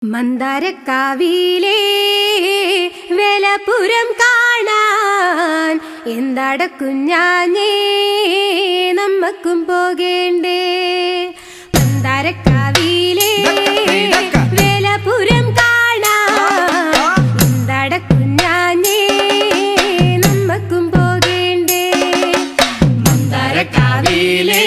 മന്ദാരക്കാവിലെ വേലപുരം കാണാൻ എന്താട കുഞ്ഞാഞ്ഞേ നമ്മക്കും പോകേണ്ടേ മന്ദാരക്കാവിലെ വേലപുരം കാണാൻ എന്താട കുഞ്ഞാഞ്ഞേ നമ്മക്കും പോകേണ്ടേ മന്ദാരക്കാവിലെ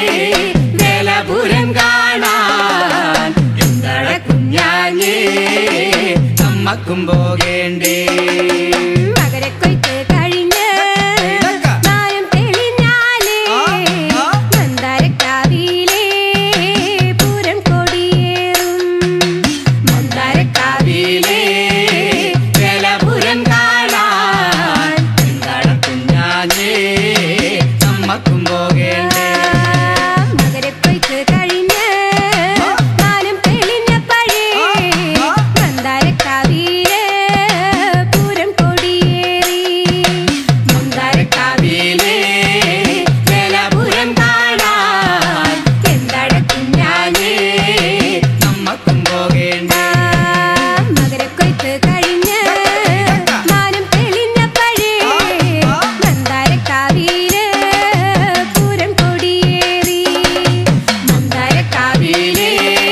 വേലപുരം കാണാൻ എന്താട കുഞ്ഞാഞ്ഞേ നമ്മക്കും പോകേണ്ടേ മകരക്കൊയ്ത്ത് കഴിഞ്ഞ് നായം തെളിഞ്ഞാലേ മന്ദാരക്കാവിലെ പൂരം കൊടിയേറും മന്ദാരക്കാവിലെ വേലപുരം കാണാൻ എന്താട കുഞ്ഞാഞ്ഞേ നമ്മക്കും പോകേണ്ടേ മകരക്കൊയ്ത്ത് കഴിഞ്ഞ് നാലും തെളിഞ്ഞപ്പഴേ മന്ദാരക്കാവിലെ പൂരം കൊടിയേറി മന്ദാരക്കാവിലെ വേലപുരം കാണാൻ എന്താട കുഞ്ഞാഞ്ഞേ നമ്മക്കും പോകേണ്ടേ മകരക്കൊയ്ത്ത് കഴിഞ്ഞ് മാനം തെളിഞ്ഞപ്പഴേ മന്ദാരക്കാവില് പൂരം കൊടിയേറി മന്ദാരക്കാവിലെ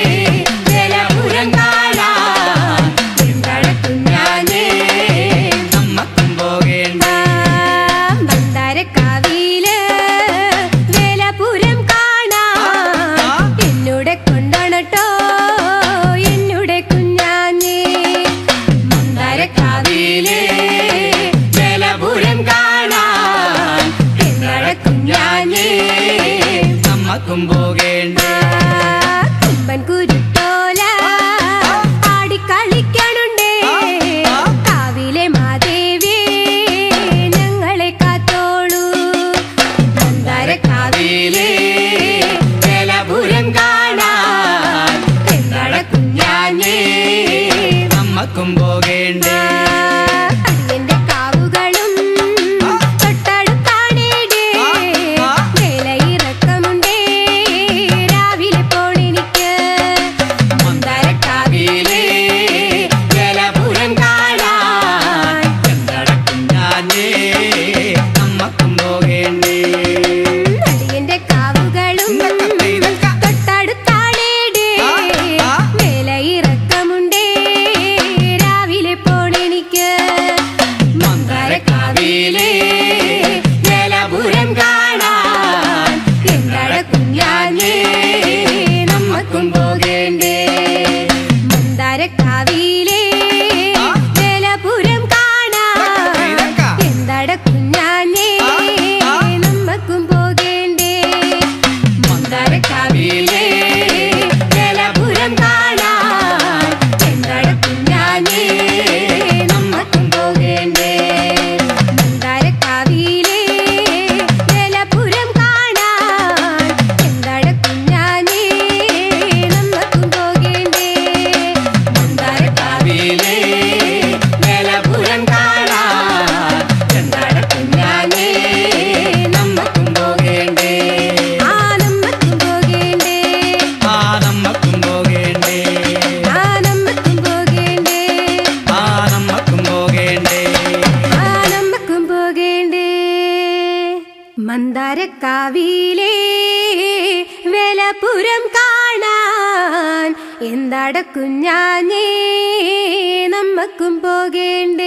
വേലപുരം കാണാൻ എന്താട കുഞ്ഞാഞ്ഞേ നമ്മക്കും പോകേണ്ടേ മന്ദാരക്കാവില് വേലപുരം കാണാൻ എന്നോടെ കൊണ്ടോണട്ടോ എന്നോടെ കുഞ്ഞാഞ്ഞേ മന്ദാരക്കാവിലെ വേലപുരം കാണാൻ എന്താട കുഞ്ഞാഞ്ഞേ നമ്മക്കും പോകേണ്ടേ കുമ്പൻ കുരുത്തോല ആടിക്കളിക്കണുണ്ടേ കാവിലെ മാദേവി ഞങ്ങളെ കാത്തോളൂ മന്ദാരക്കാവിലെ വേലപുരം കാണാൻ എന്താട കുഞ്ഞാഞ്ഞേ നമ്മക്കും പോകേണ്ടേ അടിയന്റെ കാവുകളും തൊട്ടടുത്താണേടേ വേലയിറക്കമുണ്ടേ രാവിലെ പോണെനിക്ക് മന്ദാരക്കാവിലെ വേലപുരം കാണാൻ എന്താട കുഞ്ഞാഞ്ഞേ നമ്മക്കും പോകേണ്ടേ അടിയന്റെ കാവുകളും തൊട്ടടുത്താണേടേ വേലയിറക്കമുണ്ടേ രാവിലെ പോണെനിക്ക് മന്ദാരക്കാവിലെ വേലപുരം കാണാൻ എന്താട കുഞ്ഞാഞ്ഞേ നമ്മക്കും പോകേണ്ടേ മന്ദാരക്കാവിലെ വേലപുരം കാണാൻ എന്താട കുഞ്ഞാഞ്ഞേ നമ്മക്കും പോകേണ്ടേ മന്ദാരക്കാവിലെ വേലപുരം കാണാൻ എന്താട കുഞ്ഞാഞ്ഞേ നമ്മക്കും പോകേണ്ടേ മന്ദാരക്കാവിലെ വേലപുരം കാണാൻ എന്താട കുഞ്ഞാഞ്ഞേ നമ്മക്കും പോകേണ്ടേ മന്ദാരക്കാവിലെ വേലപുരം കാണാൻ എന്താട കുഞ്ഞാഞ്ഞേ നമ്മക്കും പോകേണ്ടേ ആ നമ്മക്കും പോകേണ്ടേ ആ നമ്മക്കും പോകേണ്ടേ ആ നമ്മക്കും പോകേണ്ടേ ആ നമ്മക്കും പോകേണ്ടേ ആ നമ്മക്കും പോകേണ്ടേ മന്ദാരക്കാവിലെ വേലപുരം കാണാൻ എന്താട കുഞ്ഞാഞ്ഞേ നമ്മക്കും പോകേണ്ടേ